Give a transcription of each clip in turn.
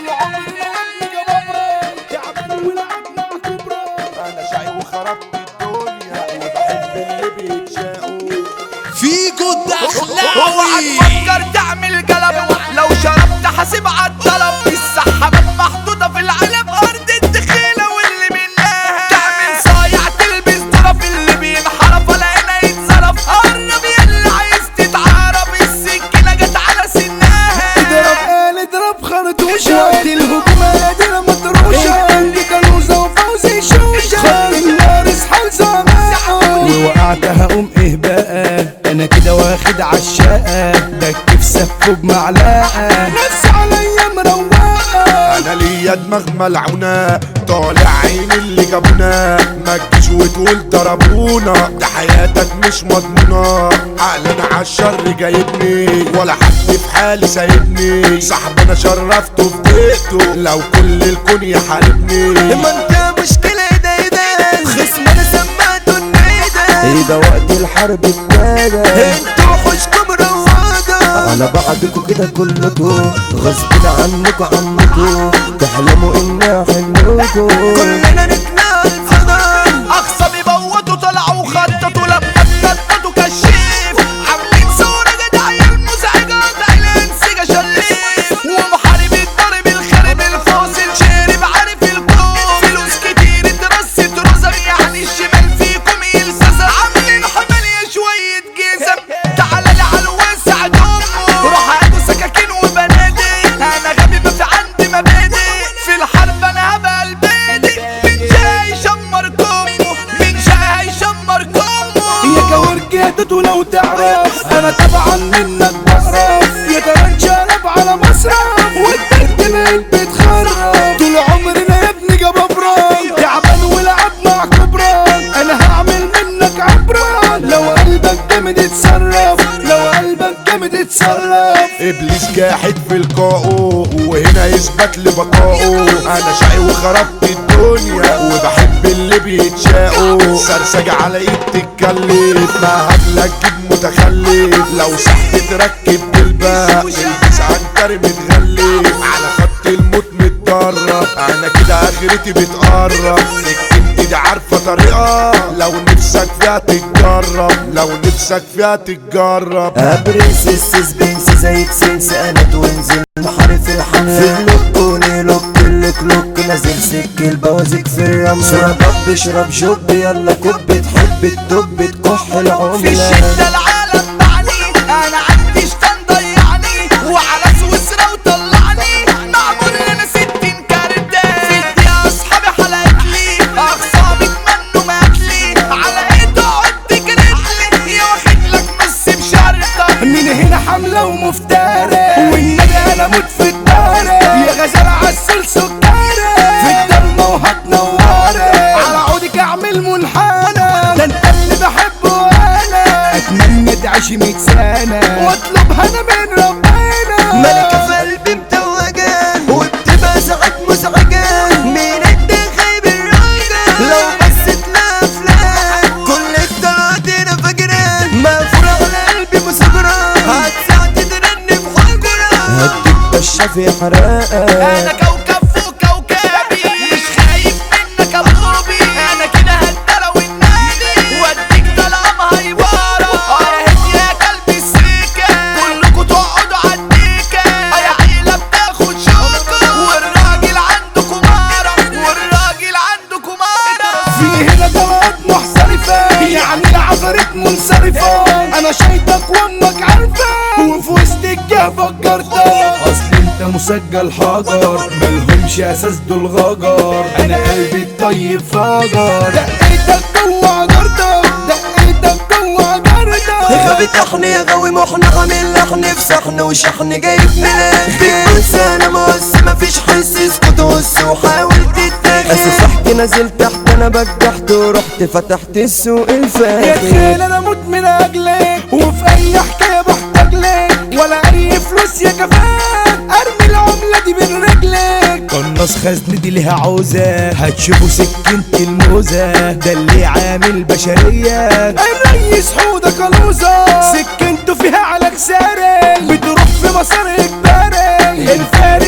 عمري ما ابني جبابرة تعبان ولعب مع كبرى انا شقي وخربت الدنيا وبحب اللي بيتشاقوا فيكو اوعى الدخلاوي تفكر تعمل قلب لو شربت حاسب عالطلب السحابات محطوطة في العلب أرض الدخيلة واللي منها تعمل صايع تلبس طرف اللي بينحرف ولا هنا يتصرف قرب يلا عايز تتعرف السكينة جت على سنها اضرب قال اضرب خرطوشة وقت الهجوم قادرة مطروشة عندي كنوزة وفوزي شوشة خلي النار اصحى زمان ووقعت هقوم ايه بقى انا كده واخد عالشقة ده الكيف سفه بمعلقة نفسي عليا مروقة انا ليا دماغ ملعونة طالع عين اللي جابونا ما تجيش وتقول ضربونا ده حياتك مش مضمونة عقلنا عالشر جايبني ولا حد في حالي سايبني صاحب انا شرفته في بيته لو كل الكون يحاربني ما انت مشكلة ده ده خصم انا سمعته النيدة ايه ده وقت الحرب ابتدى انتوا حوشكم روادة على بعضكوا كده كلكوا غصب عنكوا عنكوا تحلموا اني احلكوا كلنا نتنقل الفضاء اخصامي بوتوا طلعوا وخططوا لما اتنططوا كشيف عاملين صورة جدعية المزعجات الانسجة شريف ومحارب الضرب الخارب الفاصل شارب عارف الكون فلوس كتير اترست رزق يعني الشمال فيكم يلسس عاملين حمالية شوية جزم تعالى لي على الوسع دمه روح هاتوا سكاكين وبنادق انا غبي ما في عندي مبادئ في الحرب انا هبقى البادئ من جاي يشمركم من جاي يشمركم يا كورك يا توتو لو تعرف انا طبعا منك بصرف يا ترى انشرب على مصرف والبنت اللي بتخرب طول عمرنا يا ابني جبابرة تعبان ولعب مع كبرى انا هعمل منك عبرة لو قلبك جامد اتصرف لو قلبك جامد اتصرف ابليس جاحد في لقائه وهنا يثبت لبقائه انا شقي وخربت الدنيا وبحب اللي بيتشاقوا سرسجة على ايد تتكلف ما هبلك جيب متخلف لو صحت تركب بالباء البس عنتر متغلف على خط الموت متدرب انا كده اخرتي بتقرب سكتي دي عارفة طريقة لو نفسك فيها تتجرب لو نفسك فيها تتجرب ابريس السسبنس زي سنس انا توينزل محارف الحملة في اللوك وني لوك لك لوك نازل سك البوازيك في الرمل شرب اشرب شوب يلا كوب تحب الدب تكح في العملة الشدة العالم معني انا عندي شتان ضيعني وعلى سويسرا وطلعني معمول لنا ستين كاردة ستي يا اصحابي حلقت لي اخصامي اتمنوا ماتلي على ايه تقعد تجرحلي يا واخد لك نص بشرطة من هنا حملة ومفترة والنبي انا موت في الدارة يا غزال عسل سكرة في الضلمة وهتنورة على عودك اعمل منحنى ده انت اللي بحبه انا اتمنى تعيش مية سنة واطلبها انا من ربنا ملكة في قلبي متوجة وبتبقى ساعات مزعجة مين انت خايب الراجل لو بصيت لها افلام كل الطلعات هنا فاكرة مقفولة على قلبي مسجرة هتساعد ترن في حجرة هديك بشة في حرقة انا كوكب فوق كوكبي مش خايف منك يا بوبي انا كده هتدرى والنادي واديك طلعم هيبارة اه يا قلبي السكة كلكوا تقعدوا عالديكة اه يا عيلة بتاخد شوكة والراجل عنده كمارة والراجل عنده كمارة في هنا طلعت محترفة يعني العفاريت منصرفة انا شايفك وامك عارفة وفي وسط الجه فكرتك اصل انت مسجل حجر ملهمش اساس دول غجر انا قلبي الطيب فجر دقيتك جوه جردك دقيتك جوه جردك غابت احنا يا غاوي محنا عامل لحن في صحن وشحن جايب ملاك بص انا مقص مفيش حس اسكت وص وحاول تتاخد اسف احكي نزلت تحت انا بجحت ورحت فتحت السوق يا الفاخر تخيل انا اموت من اجلك وفي اي حكايه بحتاج لك ولا اي فلوس يا كفاك ارمي العمله دي بين رجلك قناص خزن دي ليها عوزه هتشوفوا سكينة الموزه ده اللي عامل بشريه الريس حوده كالوزه سكنته فيها على كساري بتروح في مسار اجباري الفارق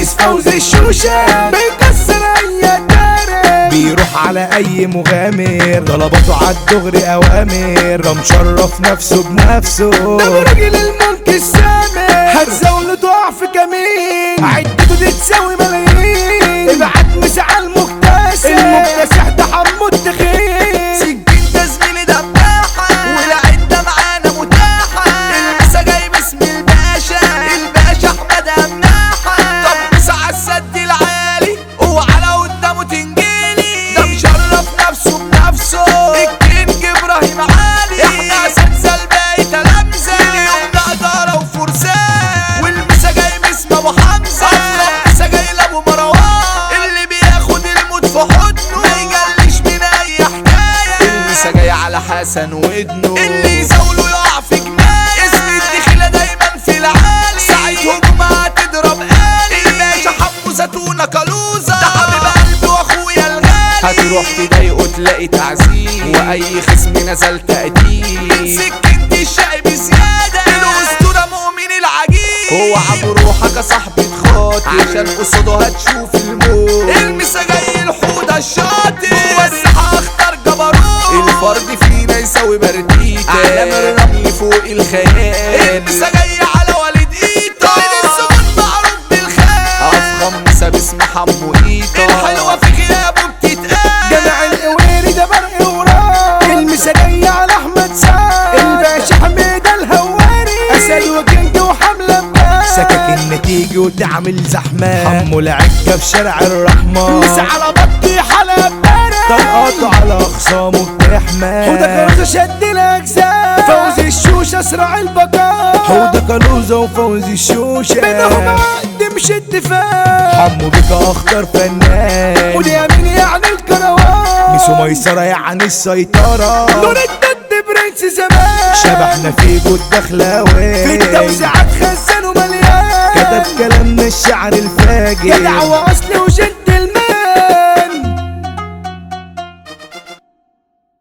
الرئيس فوزي الشوشة بيكسر اي تاريخ بيروح على اي مغامر طلباته عالدغري اوامر ده مشرف نفسه بنفسه ده راجل الملك السامر هتزاوله تقع في كمين عدته دي تساوي ملايين ابعت مسعى المكتسح المكتسح ده حمو التخين سكين ده زميلي دباحة والعدة معانا متاحة المسا جاي باسم الباشا الباشا احمد امناحة طب بس على السد العالي وعلى قدامه تنجيلي ده مشرف نفسه بنفسه الكينج ابراهيم علي احنا اساتذة الباقي تلامذة اليوم نقدرة وفرسان والمسا جاي باسم ابو حمزة المسا جاي لابو مروان اللي بياخد الموت في حضنه ما يجلش من اي حكاية المسا جاي على حسن ودنه اللي يزاوله يقع في جمال اسم الدخيلة دايما في العالي ساعة هجومها تضرب آلي الباشا حمو زتونة كالوزة ده حبيب قلبي واخويا الغالي هتروح تضايقه تلاقي تعذيب واي خصم نزل تقديم من سكنت الشقي بزيادة الاسطورة مؤمن العجيب هو عبو روحك يا صاحبي تخاطر عشان قصاده هتشوف الموت المسا جاي الحوضة الشاطر جوه الساحة اختار جبروت الفرد فينا يساوي برديتة اعلام الرمل فوق الخيال المسا جاي على والد ايتا من الزمن معروف بالخير افخم مسا باسم حمو ايتا الحلوة في غيابه بتتقال جمع القويري ده برق وراك المسا جاي على احمد سعد الباشا حميد الهواري اسد وكنت وحمله بقى سكك النتيجة وتعمل زحمة حمو العجة في شارع الرحمة مسا على بطي حلب بارد طلقاته على اخصامه بتحمى حوده كروزة شد الاجزاء فوزي الشوشة اسرع البقاء حوده كروزة وفوزي الشوشة بينهم عقد مش اتفاق حمو بك اخطر فنان ودي يمين يعني الكروان ميسو ميسرة يعني السيطرة نور الدد برنس زمان شبحنا في جود دخلاوي في التوزيعات خزان ومليان كتب كلامنا الشعر الفاجر جدع واصلي وجد